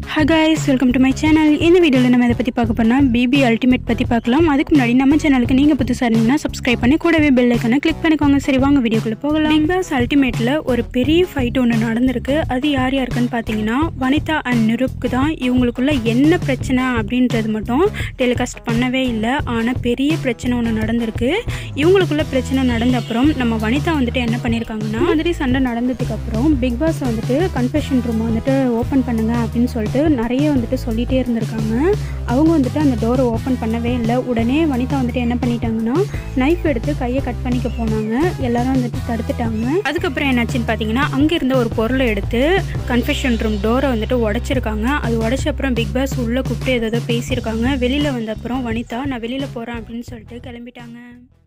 hi guys welcome to my channel இந்த வீடியோவில் நம்ம இதை பற்றி பார்க்க போனால் பிபி அல்டிமேட் பற்றி பார்க்கலாம் அதுக்கு முன்னாடி நம்ம சேனலுக்கு நீங்கள் புதுசாக இருந்தீங்கன்னா சப்ஸ்கிரைப் பண்ணி கூடவே பெல் ஐக்கனை கிளிக் பண்ணிக்கோங்க சரி வாங்க வீடியோக்குள்ளே போகலாம் பிக் பாஸ் அல்டிமேட்டில் ஒரு பெரிய ஃபைட் ஒன்று நடந்திருக்கு அது யார் யாருக்குன்னு பார்த்தீங்கன்னா வனிதா அண்ட் நிருப்க்கு தான் இவங்களுக்குள்ள என்ன பிரச்சனை அப்படின்றது மட்டும் டெலிகாஸ்ட் பண்ணவே இல்லை ஆனால் பெரிய பிரச்சனை ஒன்று நடந்திருக்கு இவங்களுக்குள்ள பிரச்சனை நடந்த அப்புறம் நம்ம வனிதா வந்துட்டு என்ன பண்ணியிருக்காங்கன்னா இந்த மாதிரி சண்டை நடந்ததுக்கு அப்புறம் பிக் பாஸ் வந்துட்டு கன்ஃபெஷன் ரூம் வந்துட்டு ஓப்பன் பண்ணுங்க அப்படின்னு சொல்லிட்டு நிறைய வந்துட்டு சொல்லிட்டே இருந்திருக்காங்க அவங்க வந்துட்டு அந்த டோரை ஓப்பன் பண்ணவே இல்லை உடனே வனிதா வந்துட்டு என்ன பண்ணிட்டாங்கன்னா நைஃப் எடுத்து கையை கட் பண்ணிக்க போனாங்க எல்லாரும் வந்துட்டு தடுத்துட்டாங்க அதுக்கப்புறம் என்னாச்சுன்னு பார்த்தீங்கன்னா அங்கே இருந்த ஒரு பொருளை எடுத்து கன்ஃபெஷன் ரூம் டோரை வந்துட்டு உடைச்சிருக்காங்க அது உடைச்ச அப்புறம் பிக் பாஸ் உள்ளே கூப்பிட்டு ஏதோ பேசியிருக்காங்க வெளியில் வந்த அப்புறம் வனிதா நான் வெளியில் போகிறேன் அப்படின்னு சொல்லிட்டு கிளம்பிட்டாங்க